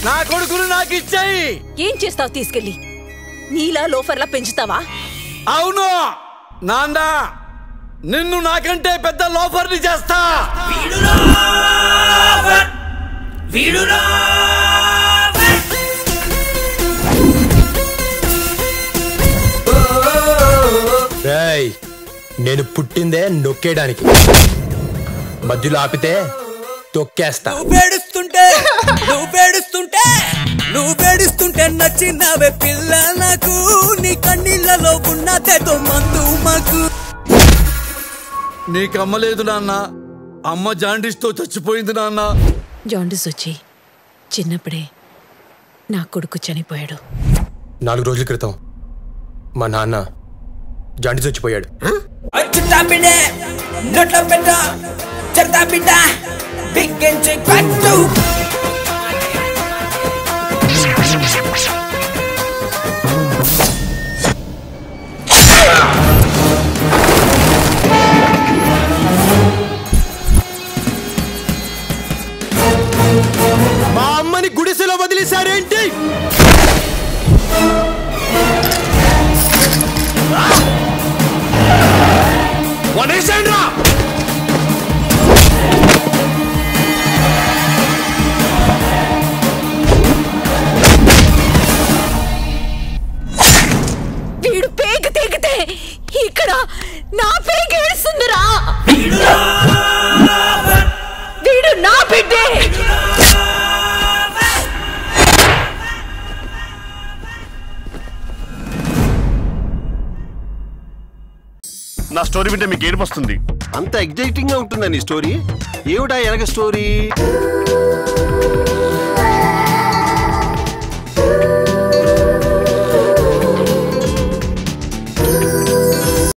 నా కొడుకును నాకు ఇచ్చాయి ఏం చేస్తావు తీసుకెళ్ళి నీలా లోఫర్లా పెంచుతావా అవును నాన్న నిన్ను నాకంటే పెద్ద లోఫర్ని చేస్తా రేయ్ నేను పుట్టిందే నొక్కేయడానికి మధ్యలో ఆపితే తొక్కేస్తా నువ్వు పేడుస్తుంటే నువ్వు పేడుస్తుంటే నువ్వు పేడుస్తుంటే నచ్చినవే పిల్ల నాకు నీ కన్నీళ్ళలో ఉన్నదేదో మందు మాకు నీకు అమ్మలేదు నాన్న అమ్మ జాండీస్ తో చచ్చిపోయింది నాన్న జాండిస్ వచ్చి చిన్నప్పుడే నా కొడుకు చనిపోయాడు నాలుగు రోజుల క్రితం మా నాన్న జాండీస్ వచ్చిపోయాడు చుట్టా బిడ్డ నోట్లో పెట్ట చెడతా బిడ్డ బిగ్గించి పట్టు మా అమ్మని గుడిసెలో వదిలేశారేంటి వదిలేశాడ్రా వీడు పేగు తెగితే ఇక్కడ నా పేగు ఏడుస్తుందిరా వీడు నా బిడ్డే నా స్టోరీ వింటే మీకు ఏడుపు వస్తుంది అంత ఎగ్జైటింగ్ గా ఉంటుందా నీ స్టోరీ ఏమిటా ఎనక స్టోరీ